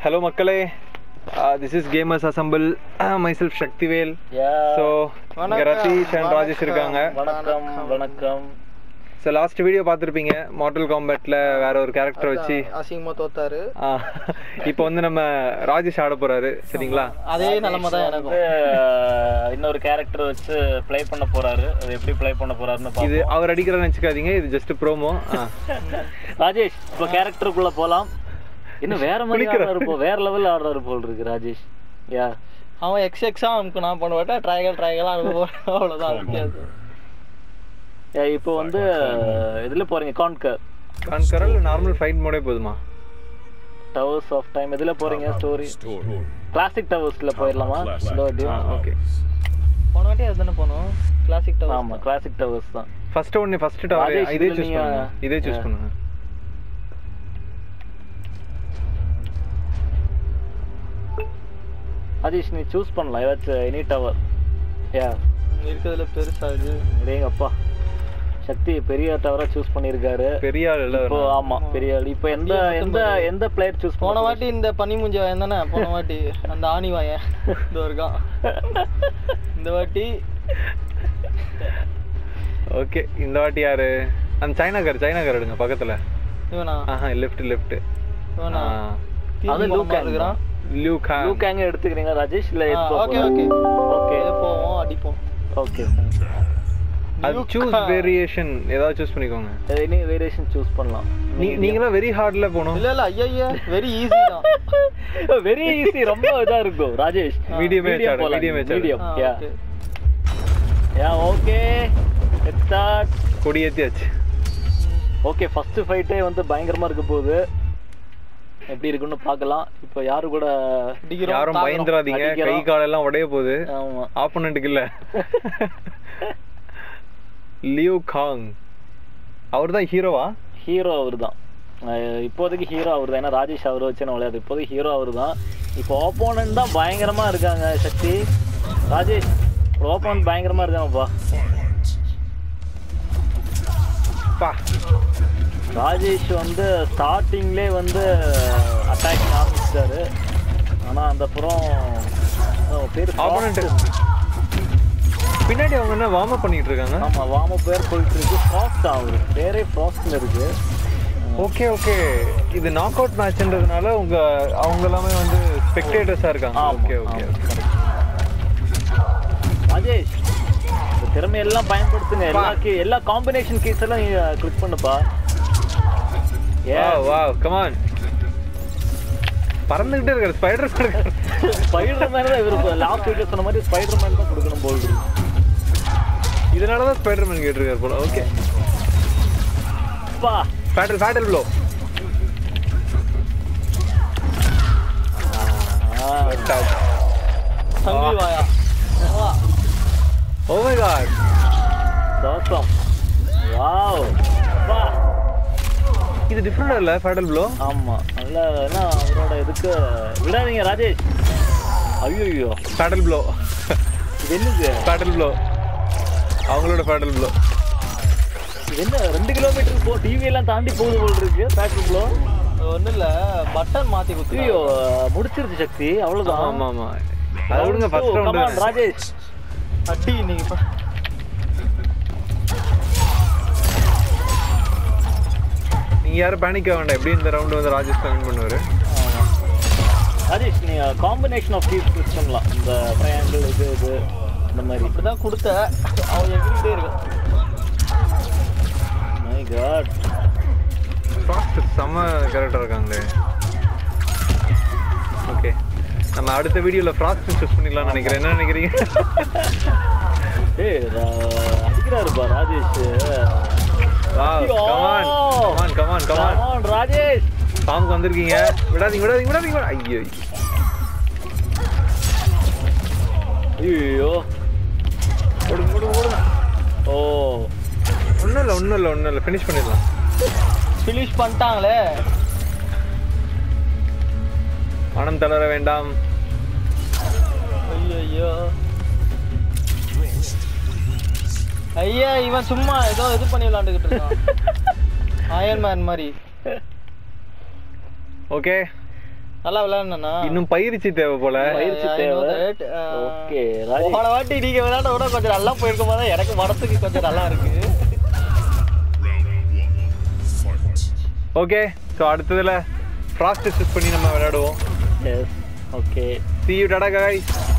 Hello மக்களே this is gamers assemble myself Sakthivel so இங்கே Ratheesh and Rajesh இருக்காங்க வணக்கம் வணக்கம் ஸோ லாஸ்ட் வீடியோ பார்த்துருப்பீங்க மார்டல் காம்பேட்டில் வேற ஒரு கேரக்டர் வச்சு அசிங்கமா தோத்தாரு ஆ, இப்போ வந்து நம்ம ராஜேஷ் ஆட போறாரு சரிங்களா அதே நிலைமை தான் வந்து எனக்கும் அஹ், இன்னொரு கேரக்டர் வச்சு ப்ளே பண்ண போறாரு அது எப்படி ப்ளே பண்ண போறாருன்னு இது பார்ப்போம் அவர் அடிக்கிறன்னு நினச்சிக்காதீங்க இது ஜஸ்ட் ப்ரோமோ ராஜேஷ் இப்போ கேரக்டருக்குள்ள போலாம் இன்னும் வேற மாதிரி குளிக்கிற. ஆடுறாரு போ வேற லெவல் ஆடுறாரு போல் இருக்கு ராஜேஷ் யா அவன் எக்ஸ் எக்ஸா அவனுக்கு நான் பண்ண மாட்டேன் ட்ரைகல் ட்ரைகலா அனுபவம் அவ்வளவுதான் வித்தியாசம் இப்போ வந்து இதுல போறீங்க கான்கர் கான்கரல் நார்மல் ஃபைட் மோடே போதுமா டவர்ஸ் ஆஃப் டைம் இதுல போறீங்க ஸ்டோரி கிளாசிக் டவர்ஸ்ல போயிடலாமா இந்த வாட்டியும் ஓகே போன வாட்டி அதுதானே போனோம் கிளாசிக் டவர் ஆமா கிளாசிக் டவர்ஸ் தான் ஃபர்ஸ்ட் ஒன்று ஃபர்ஸ்ட் டவர் ராஜேஷ், இதே இதுல சூஸ் நீங்க- பண்ணுங்க இதே சூஸ் Yeah. பண்ணுங்க ராஜேஷ் நீ சூஸ் பண்ணலாம் ஏதாச்சும் எனி டவர் யா இருக்கிறதுல பெருசா இது டேங்க அப்பா சக்தி பெரிய டவரா சூஸ் பண்ணிருக்காரு பெரிய ஆள் இல்ல இப்போ ஆமா பெரிய ஆள் இப்போ எந்த எந்த எந்த பிளேயர் சூஸ் போன வாட்டி இந்த பனி மூஞ்சி வாயன் தானே போன வாட்டி அந்த ஆணி வாயன் இந்த இருக்கான் இந்த வாட்டி ஓகே இந்த வாட்டி யாரு அந்த சைனாக்கார் சைனாக்கார் எடுங்க பக்கத்துல இவனா ஆஹா லெஃப்ட் லெஃப்ட் இவனா அது தீர்ந்து போன லூக் மாதிரி இருக்கிறான் லியூ காங் லூக் எங்க எடுத்துக்கிறீங்க ராஜேஷ் இல்ல ஓகே ஓகே ஓகே ஓகே போவோம் அடிப்போம் ஓகே அது Luke சூஸ் Kang. வேரியேஷன் ஏதாவது சூஸ் பண்ணிக்கோங்க எனி வேரியேஷன் சூஸ் பண்ணலாம் நீ நீங்களும் வெரி ஹார்ட்ல போகணும் இல்ல இல்ல ஐயா வெரி ஈஸி தான் வெரி ஈஸி ரொம்ப இதா இருக்கும் ராஜேஷ் Medium match ஆடு, medium match ஆடு. மீடியம் ஆ, yeah okay. Yeah okay let's start கொடி ஏத்தியாச்சு ஓகே ஃபர்ஸ்ட் ஃபைட்டே வந்து பயங்கரமா இருக்க போகுது எப்படி இருக்குன்னு பார்க்கலாம் இப்போ யாரு கூட அடிக்கிறோம், யாரும் தாக்குறோம். பயந்துராதீங்க கை அடிக்கிறோம். காலெல்லாம் உடைய போகுது ஆமா ஆப்போனண்ட்டுக்கு இல்ல லியூ காங் அவர் தான் ஹீரோவா ஹீரோ அவர் தான் இப்போதைக்கு ஹீரோ அவர் தான் ஏன்னா ராஜேஷ் அவர் வச்சு நான் விளையாடு இப்போதைக்கு ஹீரோ அவர் தான் இப்போ ஓப்போனன்ட் தான் பயங்கரமா இருக்காங்க சக்தி ராஜேஷ் ஓப்போனன்ட் பயங்கரமா இருக்காங்கப்பா பா ராஜேஷ் வந்து ஸ்டார்டிங்லே வந்து அட்டாக் ஆரம்பிச்சிட்டாரு ஆனா அந்த அப்புறம் அவன் பேர் ஆப்போனண்ட் பின்னாடி அவங்க என்ன வார்ம் அப் பண்ணிட்டு இருக்காங்க ஆமா வாம பேர் போயிட்டு இருக்கு ஃப்ராஸ்ட் ஆகுது பேரே ஃப்ராஸ்ட்ல இருக்கு ஓகே ஓகே இது நாக் அவுட் மேட்ச்ன்றதுனால உங்க அவங்க எல்லாமே வந்து ஸ்பெக்டேட்டர்ஸா இருக்காங்க ஆமா, ஓகே ஓகே ஆமா, ராஜேஷ் இந்த திறமையெல்லாம் பயன்படுத்துங்க எல்லா key- எல்லா காம்பினேஷன் கீஸ் எல்லாம் நீங்க கிளிக் பண்ணுப்பா வா வா கமான் பறந்துகிட்டே இருக்காரு ஸ்பைடர் ஸ்பைடர் மேன் தான் இவருக்கு லாஸ்ட் வீக்ல சொன்ன மாதிரி ஸ்பைடர் மேன் தான் கொடுக்கணும் போல் இருக்கு இதனால தான் ஸ்பைடர் மேன் கேட்டிருக்காரு போல ஓகே பா ஃபேட்டல் ஃபேட்டல் ப்ளோ சங்கிலி வாயா வா. ஓ மை காட் தோசம் வாவ் பா இது டிஃப்ரெண்டா இல்ல ஃபேட்டல் ப்ளோ ஆமா நல்ல ஏன்னா அவரோட இதுக்கு விடாதீங்க ராஜேஷ் ஐயோ ஃபேட்டல் ப்ளோ இது என்னது ஃபேட்டல் ப்ளோ அவங்களோட ஃபேட்டல் ப்ளோ இது என்ன ரெண்டு கிலோமீட்டர் போ டிவி எல்லாம் தாண்டி போகுது போல் இருக்கு பேட்டரி ப்ளோ ஒண்ணும் இல்ல பட்டன் மாத்தி குத்து ஐயோ முடிச்சிருச்சு சக்தி அவ்வளவுதான் ஆமா ஆமா அதை விடுங்க first Come on, round Rajesh அடி இன்னைக்கு ப- நீங்க யாரும் பேனிக் ஆக வேண்டாம் எப்படி இந்த ரவுண்ட் வந்து ராஜேஷ் தான் வின் பண்ணுவாரு ஆமா. ராஜேஷ் நீங்க காம்பினேஷன் ஆஃப் கீஸ் யூஸ் பண்ணலாம் இந்த ட்ரையாங்கிள் இது இது இந்த மாதிரி இப்படிதான் கொடுத்த அவன் எகிரிட்டே இருக்கான் மை காட் ஃபாஸ்ட் செம்ம கேரக்டர் இருக்காங்களே ஓகே நம்ம அடுத்த வீடியோல ஃப்ராஸ்ட் சூஸ் பண்ணிடலாம்னு நினைக்கிறேன் என்ன நினைக்கிறீங்க ஏய் ரா- அடிக்கிறாருப்பா Rajesh wow come on come on come on come on Come on, Rajesh சாமுக்கு வந்திருக்கீங்க விடாதீங்க விடாதீங்க விடாதீங்க விடா- ஐயோ ஐயோ ஓடுங்க ஓடுங்க ஓடுங்க ஓ ஒன்றும் இல்லை ஒன்றும் இல்லை ஒன்றும் இல்லை ஃபினிஷ் பண்ணிடலாம் ஃபினிஷ் பண்ணிட்டாங்களே மனம் தளர வேண்டாம் ஐயோ ஐயா இவன் சும்மா ஏதோ இது பண்ணி விளாண்டுக்கிட்டு இருக்கான் அயன் மேன் மாதிரி ஓகே நல்லா விளையாடுனா இன்னும் பயிற்சி தேவை போல பயிற்சி தேவை. ஓகே ராஜேஷ் போன வாட்டி நீங்க விளையாட விட கொஞ்சம் நல்லா போயிருக்கும் போது எனக்கு மனசுக்கு கொஞ்சம் நல்லா இருக்கு ஓகே ஸோ அடுத்ததுல ஃப்ராஸ்ட் டெஸ்ட் பண்ணி நம்ம விளையாடுவோம் எஸ் ஓகே see you டாடா guys